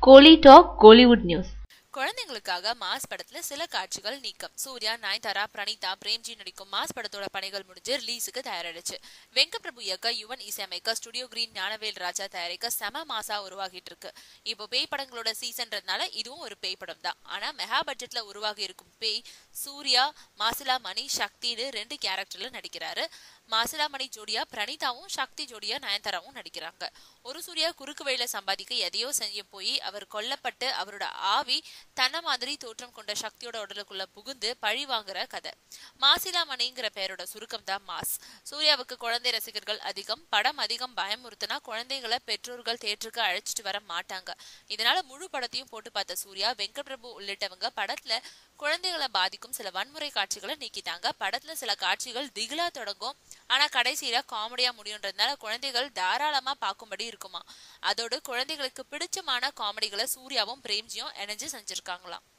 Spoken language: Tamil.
கோலி டாக் கோலிவுட் நியூஸ் குழந்தைங்களுக்காக மாஸ் படத்துல சில காட்சிகள் நீக்கம் சூர்யா நயன்தாரா பிரணீதா பிரேம்ஜி நடிக்கும் மாஸ் படத்தோட பணிகள் முடிஞ்சு ரிலீஸுக்கு தயாராயிடுச்சு வெங்க பிரபு இயக்க யுவன் இசையமைக்க ஸ்டுடியோ கிரீன் ஞானவேல் ராஜா தயாரிக்க செம மாசா உருவாகிட்டு இருக்கு இப்போ பேய் படங்களோட சீசன்றதுனால இதுவும் ஒரு பேய் படம் தான் ஆனா மெகா பட்ஜெட்ல உருவாகி இருக்கும் பேய் சூர்யா மாசிலா மணி சக்தின்னு ரெண்டு கேரக்டர்ல நடிக்கிறாரு மாசிலா மணி ஜோடியா பிரணீதாவும் சக்தி ஜோடியா நயன்தாராவும் நடிக்கிறாங்க ஒரு சூர்யா குறுக்கு வழியில சம்பாதிக்க எதையோ செய்ய போய் அவர் கொல்லப்பட்டு அவரோட ஆவி தன்ன மாதிரி தோற்றம் கொண்ட சக்தியோட உடலுக்குள்ள புகுந்து பழி வாங்குற கதை மாசிலா மணிங்கிற பேரோட சுருக்கம் தான் மாஸ் சூர்யாவுக்கு குழந்தை ரசிகர்கள் அதிகம் படம் அதிகம் பயமுறுத்தினா குழந்தைகளை பெற்றோர்கள் தேட்டருக்கு அழைச்சிட்டு வர மாட்டாங்க இதனால முழு படத்தையும் போட்டு பார்த்த சூர்யா வெங்கட் பிரபு உள்ளிட்டவங்க படத்துல குழந்தைகளை பாதிக்கும் சில வன்முறை காட்சிகளை நீக்கிட்டாங்க படத்துல சில காட்சிகள் திகிலா தொடங்கும் ஆனா கடைசியில காமெடியா முடியுன்றதுனால குழந்தைகள் தாராளமா பார்க்கும்படி இருக்குமா அதோடு குழந்தைகளுக்கு பிடிச்சமான காமெடிகளை சூர்யாவும் பிரேம்ஜியும் இணைஞ்சு செஞ்சிருக்காங்களாம்